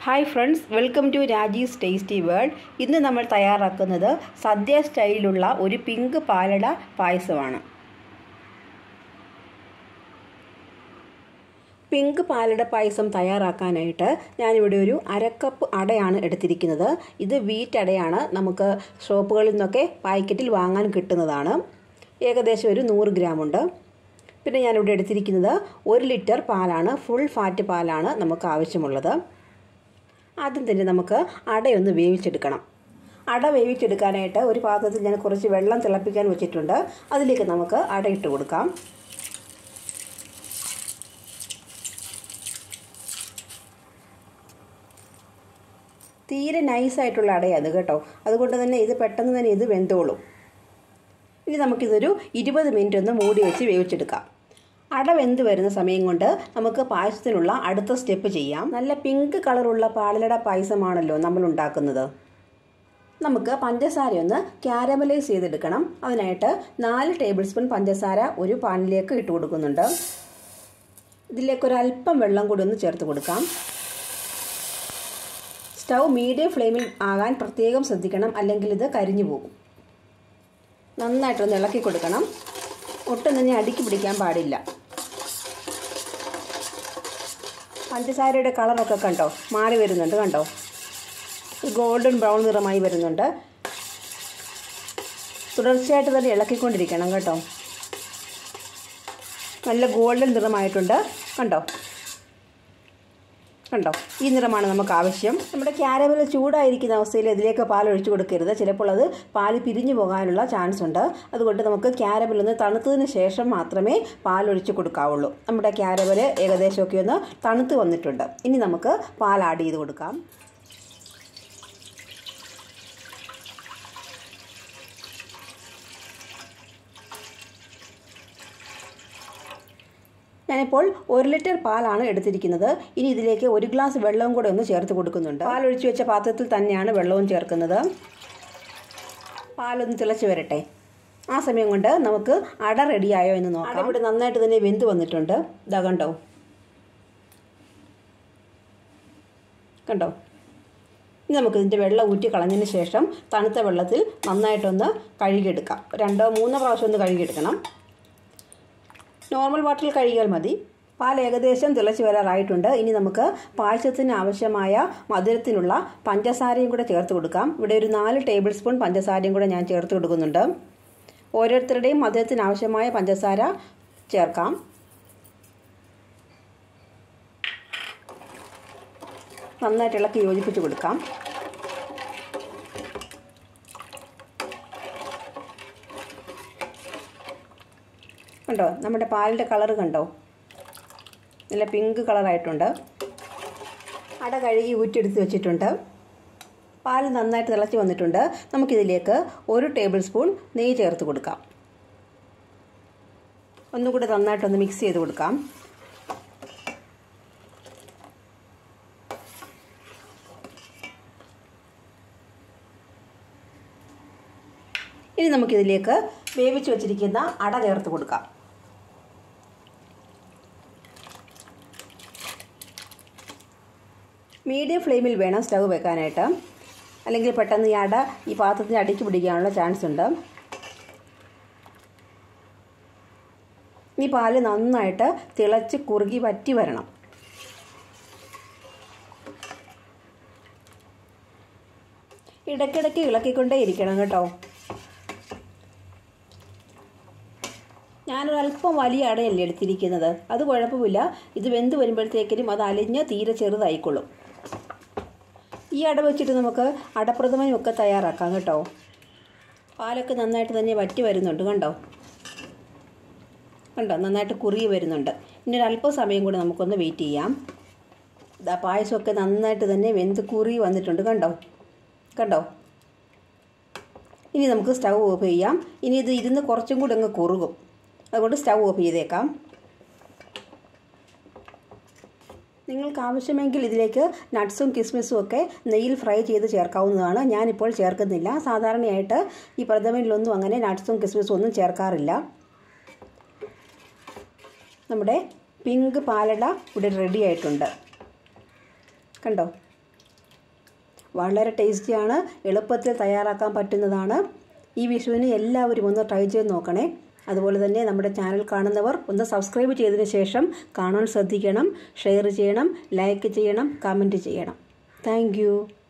hi friends welcome to Raji's tasty world ഇന്ന് നമ്മൾ തയ്യാറാക്കുന്നത് സദ്യ സ്റ്റൈലിലുള്ള ഒരു പിങ്ക് പാലട പായസമാണ് പിങ്ക് പാലട പായസം തയ്യാറാക്കാനായിട്ട് ഞാനിവിടെ ഒരു അരക്കപ്പ് അടയാണ് എടുത്തിരിക്കുന്നത് ഇത് വീറ്റ് അടയാണ് നമുക്ക് ഷോപ്പുകളിൽ നിന്നൊക്കെ പാക്കറ്റിൽ വാങ്ങാൻ കിട്ടുന്നതാണ് ഏകദേശം ഒരു നൂറ് ഗ്രാം ഉണ്ട് പിന്നെ ഞാനിവിടെ എടുത്തിരിക്കുന്നത് ഒരു ലിറ്റർ പാലാണ് ഫുൾ ഫാറ്റ് പാലാണ് നമുക്ക് ആവശ്യമുള്ളത് ആദ്യം തന്നെ നമുക്ക് അടയൊന്ന് വേവിച്ചെടുക്കണം അട വേവിച്ചെടുക്കാനായിട്ട് ഒരു പാത്രത്തിൽ ഞാൻ കുറച്ച് വെള്ളം തിളപ്പിക്കാൻ വെച്ചിട്ടുണ്ട് അതിലേക്ക് നമുക്ക് അട ഇട്ട് കൊടുക്കാം തീരെ നൈസായിട്ടുള്ള അടയാണ് കേട്ടോ അതുകൊണ്ട് തന്നെ ഇത് പെട്ടെന്ന് തന്നെ ഇത് വെന്തോളും ഇനി നമുക്കിതൊരു ഇരുപത് മിനിറ്റ് ഒന്ന് മൂടി വെച്ച് വേവിച്ചെടുക്കാം അട വെന്ത് വരുന്ന സമയം കൊണ്ട് നമുക്ക് പായസത്തിനുള്ള അടുത്ത സ്റ്റെപ്പ് ചെയ്യാം നല്ല പിങ്ക് കളറുള്ള പാലട പായസമാണല്ലോ നമ്മൾ ഉണ്ടാക്കുന്നത് നമുക്ക് പഞ്ചസാര ഒന്ന് ക്യാരമലൈസ് ചെയ്തെടുക്കണം അതിനായിട്ട് നാല് ടേബിൾ സ്പൂൺ പഞ്ചസാര ഒരു പാനിലേക്ക് ഇട്ട് കൊടുക്കുന്നുണ്ട് ഇതിലേക്ക് ഒരു അല്പം വെള്ളം കൂടി ഒന്ന് ചേർത്ത് കൊടുക്കാം സ്റ്റൗ മീഡിയം ഫ്ലെയിമിൽ ആകാൻ പ്രത്യേകം ശ്രദ്ധിക്കണം അല്ലെങ്കിൽ ഇത് കരിഞ്ഞു പോകും നന്നായിട്ടൊന്ന് ഇളക്കി കൊടുക്കണം ഒട്ടും തന്നെ അടുക്കി പിടിക്കാൻ പാടില്ല പഞ്ചസാരയുടെ കളറൊക്കെ കണ്ടോ മാറി വരുന്നുണ്ട് കണ്ടോ ഗോൾഡൻ ബ്രൗൺ നിറമായി വരുന്നുണ്ട് തുടർച്ചയായിട്ട് തന്നെ ഇളക്കിക്കൊണ്ടിരിക്കണം കേട്ടോ നല്ല ഗോൾഡൻ നിറമായിട്ടുണ്ട് കണ്ടോ കണ്ടോ ഈ നിറമാണ് നമുക്ക് ആവശ്യം നമ്മുടെ ക്യാരമൽ ചൂടായിരിക്കുന്ന അവസ്ഥയിൽ ഇതിലേക്ക് പാൽ ഒഴിച്ചു കൊടുക്കരുത് ചിലപ്പോൾ അത് പാൽ പിരിഞ്ഞു പോകാനുള്ള ചാൻസ് ഉണ്ട് അതുകൊണ്ട് നമുക്ക് ക്യാരമൽ ഒന്ന് തണുത്തതിന് ശേഷം മാത്രമേ പാൽ ഒഴിച്ചു കൊടുക്കാവുള്ളൂ നമ്മുടെ ക്യാരമൽ ഏകദേശമൊക്കെ ഒന്ന് തണുത്ത് വന്നിട്ടുണ്ട് ഇനി നമുക്ക് പാൽ ആഡ് ചെയ്ത് കൊടുക്കാം ഞാനിപ്പോൾ ഒരു ലിറ്റർ പാലാണ് എടുത്തിരിക്കുന്നത് ഇനി ഇതിലേക്ക് ഒരു ഗ്ലാസ് വെള്ളവും കൂടെ ഒന്ന് ചേർത്ത് കൊടുക്കുന്നുണ്ട് പാൽ ഒഴിച്ചു വെച്ച പാത്രത്തിൽ തന്നെയാണ് വെള്ളവും ചേർക്കുന്നത് പാലൊന്ന് തിളച്ച് വരട്ടെ ആ സമയം കൊണ്ട് നമുക്ക് അട റെഡിയായോ എന്ന് നോക്കാം ഇവിടെ നന്നായിട്ട് തന്നെ വെന്ത് വന്നിട്ടുണ്ട് ഇതാ കണ്ടോ കണ്ടോ ഇനി നമുക്ക് ഇതിൻ്റെ വെള്ളം ഊറ്റി കളഞ്ഞതിന് ശേഷം തണുത്ത വെള്ളത്തിൽ നന്നായിട്ടൊന്ന് കഴുകിയെടുക്കാം രണ്ടോ മൂന്നോ പ്രാവശ്യം ഒന്ന് കഴുകിയെടുക്കണം നോർമൽ വാട്ടറിൽ കഴുകിയാൽ മതി പാൽ ഏകദേശം തിളച്ച് വരാറായിട്ടുണ്ട് ഇനി നമുക്ക് പായസത്തിന് ആവശ്യമായ മധുരത്തിനുള്ള പഞ്ചസാരയും കൂടെ ചേർത്ത് കൊടുക്കാം ഇവിടെ ഒരു നാല് ടേബിൾ സ്പൂൺ പഞ്ചസാരയും കൂടെ ഞാൻ ചേർത്ത് കൊടുക്കുന്നുണ്ട് ഓരോരുത്തരുടെയും മധുരത്തിന് ആവശ്യമായ പഞ്ചസാര ചേർക്കാം നന്നായിട്ട് ഇളക്കി യോജിപ്പിച്ച് കൊടുക്കാം കണ്ടോ നമ്മുടെ പാലിൻ്റെ കളർ കണ്ടോ നല്ല പിങ്ക് കളറായിട്ടുണ്ട് അട കഴുകി ഊറ്റിയെടുത്ത് വെച്ചിട്ടുണ്ട് പാൽ നന്നായിട്ട് തിളച്ച് വന്നിട്ടുണ്ട് നമുക്കിതിലേക്ക് ഒരു ടേബിൾ സ്പൂൺ നെയ്യ് ചേർത്ത് കൊടുക്കാം ഒന്നുകൂടി നന്നായിട്ടൊന്ന് മിക്സ് ചെയ്ത് കൊടുക്കാം ഇനി നമുക്കിതിലേക്ക് വേവിച്ച് വെച്ചിരിക്കുന്ന അട ചേർത്ത് കൊടുക്കാം മീഡിയം ഫ്ലെയിമിൽ വേണം സ്റ്റൗ വെക്കാനായിട്ട് അല്ലെങ്കിൽ പെട്ടെന്ന് ഈ അട ഈ പാത്രത്തിന് അടിക്ക് പിടിക്കാനുള്ള ചാൻസ് ഉണ്ട് ഈ പാല് നന്നായിട്ട് തിളച്ച് കുറുകി വറ്റി വരണം ഇടയ്ക്കിടയ്ക്ക് ഇളക്കിക്കൊണ്ടേ ഇരിക്കണം കേട്ടോ ഞാനൊരല്പം വലിയ അടയല്ലേ എടുത്തിരിക്കുന്നത് അത് കുഴപ്പമില്ല ഇത് വെന്ത് വരുമ്പോഴത്തേക്കിനും അത് അലിഞ്ഞ് തീരെ ചെറുതായിക്കൊള്ളും ഈ അട വെച്ചിട്ട് നമുക്ക് അടപ്രഥമനും ഒക്കെ തയ്യാറാക്കാം കേട്ടോ പാലൊക്കെ നന്നായിട്ട് തന്നെ വറ്റി വരുന്നുണ്ട് കണ്ടോ കണ്ടോ നന്നായിട്ട് കുറുകി വരുന്നുണ്ട് ഇനി ഒരു അല്പം സമയം കൂടി നമുക്കൊന്ന് വെയിറ്റ് ചെയ്യാം ഇതാ പായസമൊക്കെ നന്നായിട്ട് തന്നെ വെന്ത് കുറുകി വന്നിട്ടുണ്ട് കണ്ടോ കണ്ടോ ഇനി നമുക്ക് സ്റ്റൗ ഓഫ് ചെയ്യാം ഇനി ഇത് ഇരുന്ന് കുറച്ചും കൂടി അങ്ങ് കുറുകും അതുകൊണ്ട് സ്റ്റൗ ഓഫ് ചെയ്തേക്കാം നിങ്ങൾക്ക് ആവശ്യമെങ്കിൽ ഇതിലേക്ക് നട്ട്സും കിസ്മിസും ഒക്കെ നെയ്യിൽ ഫ്രൈ ചെയ്ത് ചേർക്കാവുന്നതാണ് ഞാനിപ്പോൾ ചേർക്കുന്നില്ല സാധാരണയായിട്ട് ഈ പ്രഥമനിലൊന്നും അങ്ങനെ നട്ട്സും കിസ്മിസും ഒന്നും ചേർക്കാറില്ല നമ്മുടെ പിങ്ക് പാലട ഇവിടെ റെഡി ആയിട്ടുണ്ട് കണ്ടോ വളരെ ടേസ്റ്റിയാണ് എളുപ്പത്തിൽ തയ്യാറാക്കാൻ പറ്റുന്നതാണ് ഈ വിഷുവിന് എല്ലാവരും ഒന്ന് ട്രൈ ചെയ്ത് നോക്കണേ അതുപോലെ തന്നെ നമ്മുടെ ചാനൽ കാണുന്നവർ ഒന്ന് സബ്സ്ക്രൈബ് ചെയ്തതിന് ശേഷം കാണാൻ ശ്രദ്ധിക്കണം ഷെയർ ചെയ്യണം ലൈക്ക് ചെയ്യണം കമൻറ്റ് ചെയ്യണം താങ്ക്